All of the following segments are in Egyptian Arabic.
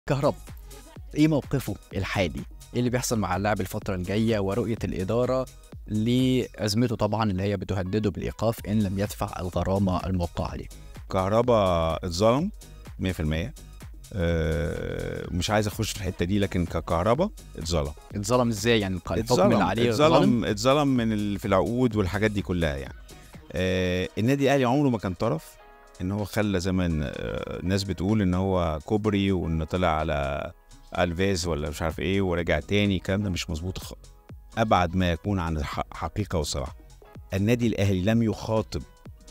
كهربا ايه موقفه الحالي ايه اللي بيحصل مع اللاعب الفتره الجايه ورؤيه الاداره لازمته طبعا اللي هي بتهدده بالايقاف ان لم يدفع الغرامه الموقعه عليه كهربا اتظلم 100% أه مش عايز اخش في الحته دي لكن ككهربا اتظلم اتظلم ازاي يعني الحكم اللي اتظلم عليه اتظلم اتظلم من ال- في العقود والحاجات دي كلها يعني أه النادي الاهلي عمره ما كان طرف ان هو خلى زي ما ن- آه، الناس بتقول ان هو كوبري وان طلع على الفيز ولا مش عارف ايه ورجع تاني الكلام ده مش مظبوط خ- ابعد ما يكون عن الحقيقه والصراحه النادي الاهلي لم يخاطب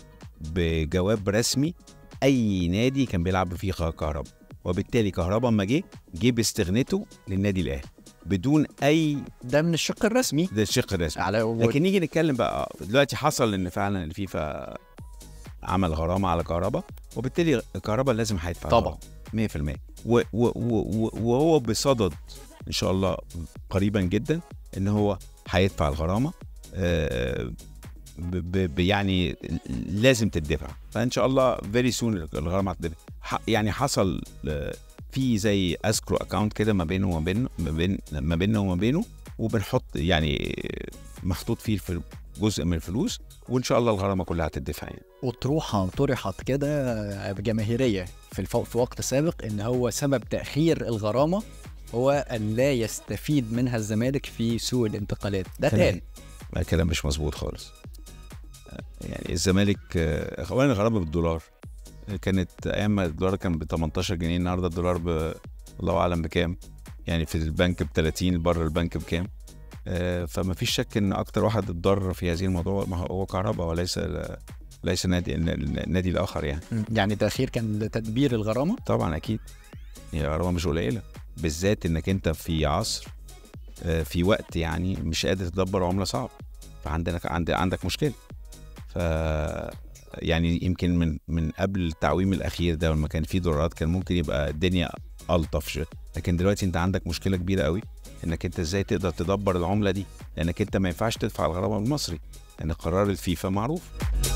بجواب رسمي اي نادي كان بيلعب فيه خ- كهربا وبالتالي كهربا اما جه جه باستغنته للنادي الاهلي بدون اي ده من الشق الرسمي ده الشق الرسمي على لكن نيجي نتكلم بقى دلوقتي حصل ان فعلا الفيفا عمل غرامه على كهربا وبالتالي كهربا لازم هيدفع طبعا. الغرامة 100% و و و و وهو بصدد ان شاء الله قريبا جدا ان هو هيدفع الغرامه آه، ب- ب- ب- يعني لازم تدفع فان شاء الله فيري سون الغرامه هتدفع ح- يعني حصل آه، في زي اسكرو اكاونت كده ما بينه وما بين ما بين ما بيننا وما بينه وبنحط يعني محطوط فيه الفل- جزء من الفلوس وان شاء الله الغرامه كلها هتدفع يعني أطروحة طرحت كده جماهيرية في الفو... في وقت سابق إن هو سبب تأخير الغرامة هو أن لا يستفيد منها الزمالك في سوق الانتقالات ده تمام. تاني ما كلام مش مظبوط خالص يعني الزمالك آه، اولا الغرامه بالدولار كانت ايام ما الدولار كان ب 18 جنيه النهارده الدولار ب الله اعلم بكام يعني في البنك ب 30 بره البنك بكام آه، فما فيش شك ان اكتر واحد اتضرر في هذه الموضوع ما هو- هو كهرباء وليس ليس نادي النادي الاخر يعني يعني تأخير كان لتدبير الغرامة طبعا اكيد هي غرامه مش قليله بالذات انك انت في عصر آه، في وقت يعني مش قادر تدبر عمله صعب فعندك عند عندك مشكله ف يعني يمكن من من قبل التعويم الاخير ده لما كان في دولارات كان ممكن يبقى الدنيا الطف شويه لكن دلوقتي انت عندك مشكله كبيره قوي انك انت ازاي تقدر تدبر العمله دي لانك انت ما ينفعش تدفع الغرامه بالمصري لان قرار الفيفا معروف